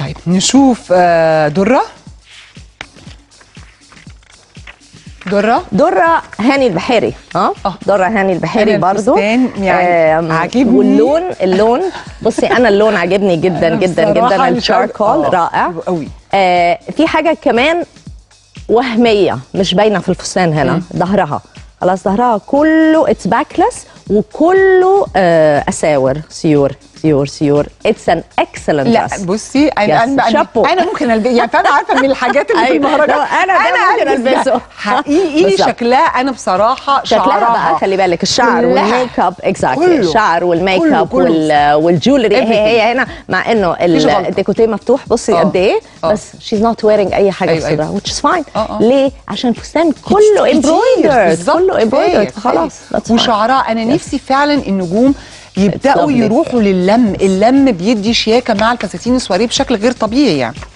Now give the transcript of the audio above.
طيب نشوف آه، دره دره دره هاني البحيري اه آه. دره هاني البحيري أنا برضو الفستان يعني آم، عاجبني. واللون اللون بصي انا اللون عاجبني جدا جدا بصراحة جدا الشرق- الشاركول آه، رائع حلو قوي آه في حاجه كمان وهميه مش باينه في الفستان هنا ظهرها خلاص ظهرها كله اتس باكلس وكله آه اساور سيور سيور سيور اتس ان اكسلنت لا بصي انا Yes. انا شابو. انا ممكن البس يعني فانا عارفه من الحاجات اللي في أيوة. المهرجان لا، أنا ده ممكن ألبس ده. ألبسه. حقيقي بالظبط. شكلها انا بصراحه شكلها شعرها بقى خلي بالك الشعر كلها. والميك اب اكزاكتلي كله. الشعر والميك كله، اب كله. وال والجولري هي Everything. هي هنا مع انه مفيش ال- غلطة. الديكوتيه مفتوح بصي آه. قد ايه آه. بس شيز نوت ويرينج اي حاجه أيوة، أيوة أيوة. which is fine آه، آه. ليه عشان الفستان كله كتير، embroidered بالظبط، كله كفاية، embroidered كفاية. خلاص that's fine. وشعرها انا نفسي فعلا النجوم يبداوا lovely. يروحوا للم اللم بيدي شياكه مع الفساتين السواريه بشكل غير طبيعي يعني